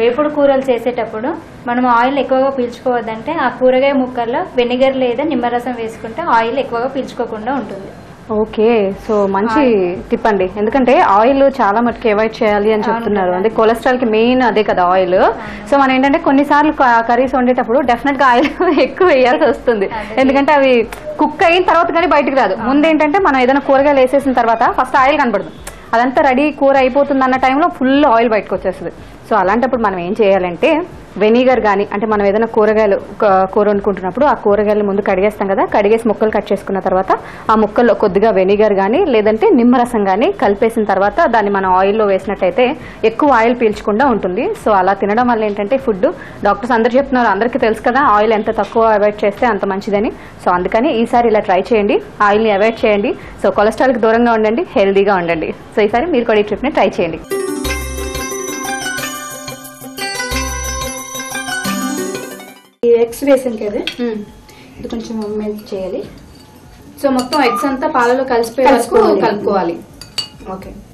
వేపుడు కూరలు చేసేటప్పుడు మనం ఆయిల్ ఎక్కువగా పీల్చుకోవద్దంటే ఆ కూరగాయ ముక్కల్లో వెనిగర్ లేదా నిమ్మరసం వేసుకుంటే ఆయిల్ ఎక్కువగా పీల్చుకోకుండా ఉంటుంది ఓకే సో మంచి టిప్ అండి ఎందుకంటే ఆయిల్ చాలా మటుకు అవాయిడ్ చేయాలి అని చెప్తున్నారు అంటే కొలెస్ట్రాల్ కి మెయిన్ అదే కదా ఆయిల్ సో మనం ఏంటంటే కొన్నిసార్లు కర్రీస్ వండేటప్పుడు డెఫినెట్ గా ఆయిల్ ఎక్కువ వేయాల్సి వస్తుంది ఎందుకంటే అవి కుక్ అయిన తర్వాత కానీ బయటకు రాదు ముందు ఏంటంటే మనం ఏదైనా కూరగాయలు వేసేసిన తర్వాత ఫస్ట్ ఆయిల్ కనపడదు అదంతా రెడీ కూర అయిపోతుంది అన్న టైంలో ఫుల్ ఆయిల్ బయటకు వచ్చేస్తుంది సో అలాంటప్పుడు మనం ఏం చేయాలంటే వెనిగర్ కానీ అంటే మనం ఏదైనా కూరగాయలు క- కూర వండుకుంటున్నప్పుడు ఆ కూరగాయలు ముందు కడిగేస్తాం కదా కడిగేసి ముక్కలు కట్ చేసుకున్న తర్వాత ఆ ముక్కల్లో కొద్దిగా వెనిగర్ కానీ లేదంటే నిమ్మరసం కానీ కలిపేసిన తర్వాత దాన్ని మనం ఆయిల్లో వేసినట్టయితే ఎక్కువ ఆయిల్ పీల్చకుండా ఉంటుంది సో అలా తినడం వల్ల ఏంటంటే ఫుడ్ డాక్టర్స్ అందరు చెప్తున్నారు అందరికీ తెలుసు కదా ఆయిల్ ఎంత తక్కువ అవాయిడ్ చేస్తే అంత మంచిదని సో అందుకని ఈసారి ఇలా ట్రై చేయండి ఆయిల్ని అవాయిడ్ చేయండి సో కొలెస్ట్రాల్కి దూరంగా ఉండండి హెల్దీగా ఉండండి సో ఈసారి మీరు కూడా ఈ ట్రిప్ని ట్రై చేయండి ఈ ఎగ్స్ వేసాను కదా ఇది కొంచెం మెల్ట్ చేయాలి సో మొత్తం ఎగ్స్ అంతా పాలలో కలిసిపోయే వరకు కలుపుకోవాలి. కలుపుకోవాలి ఓకే